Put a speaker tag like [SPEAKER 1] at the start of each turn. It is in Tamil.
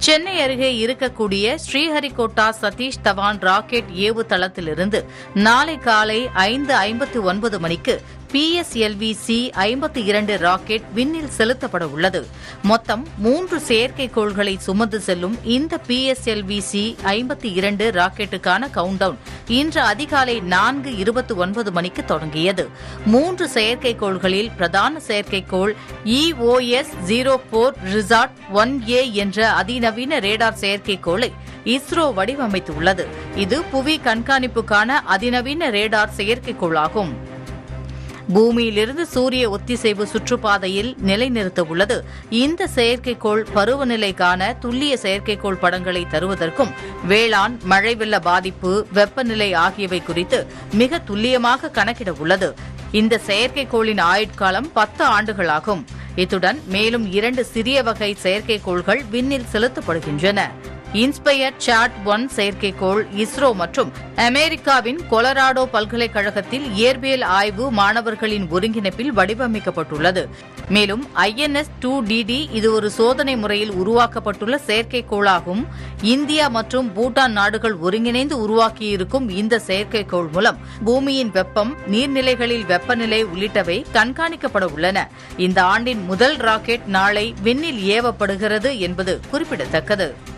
[SPEAKER 1] சென்னை அருகே இருக்கக்கூடிய ஸ்ரீஹரிகோட்டா சதீஷ் தவான் ராக்கெட் ஏவு தளத்திலிருந்து நாளை காலை ஐந்து ஐம்பத்தி ஒன்பது மணிக்கு பிஎஸ்எல்வி சி ஐம்பத்தி இரண்டு ராக்கெட் விண்ணில் செலுத்தப்பட உள்ளது மொத்தம் மூன்று செயற்கைக்கோள்களை சுமந்து செல்லும் இந்த பிஎஸ்எல்வி சி ஐம்பத்தி இரண்டு ராக்கெட்டுக்கான கவுண்டவுன் இன்று அதிகாலை நான்கு இருபத்தி ஒன்பது மணிக்கு தொடங்கியது மூன்று செயற்கைக்கோள்களில் பிரதான செயற்கைக்கோள் EOS zero four RISAT one A என்ற அதிநவீன ரேடார் செயற்கைக்கோளை இஸ்ரோ வடிவமைத்துள்ளது இது புவி கண்காணிப்புக்கான அதிநவீன ரேடார் செயற்கைக்கோளாகும் பூமியிலிருந்து சூரிய ஒத்திசைவு சுற்றுப்பாதையில் நிலைநிறுத்த உள்ளது இந்த செயற்கைக்கோள் பருவநிலைக்கான துல்லிய செயற்கைக்கோள் படங்களை தருவதற்கும் வேளாண் மழை வெள்ள பாதிப்பு வெப்பநிலை ஆகியவை குறித்து மிக துல்லியமாக கணக்கிட உள்ளது இந்த செயற்கைக்கோளின் ஆயுட்காலம் பத்து ஆண்டுகளாகும் இத்துடன் மேலும் இரண்டு சிறிய வகை செயற்கைக்கோள்கள் விண்ணில் செலுத்தப்படுகின்றன இன்ஸ்பயர் சாட் ஒன் செயற்கைக்கோள் இஸ்ரோ மற்றும் அமெரிக்காவின் கொலராடோ பல்கலைக்கழகத்தில் இயற்பியல் ஆய்வு மாணவர்களின் ஒருங்கிணைப்பில் வடிவமைக்கப்பட்டுள்ளது மேலும் ஐஎன்எஸ் டூ டிடி இது ஒரு சோதனை முறையில் உருவாக்கப்பட்டுள்ள செயற்கைக்கோளாகும் இந்தியா மற்றும் பூட்டான் நாடுகள் ஒருங்கிணைந்து உருவாக்கியிருக்கும் இந்த செயற்கைக்கோள் மூலம் பூமியின் வெப்பம் நீர்நிலைகளில் வெப்பநிலை உள்ளிட்டவை கண்காணிக்கப்பட உள்ளன இந்த ஆண்டின் முதல் ராக்கெட் நாளை விண்ணில் ஏவப்படுகிறது என்பது குறிப்பிடத்தக்கது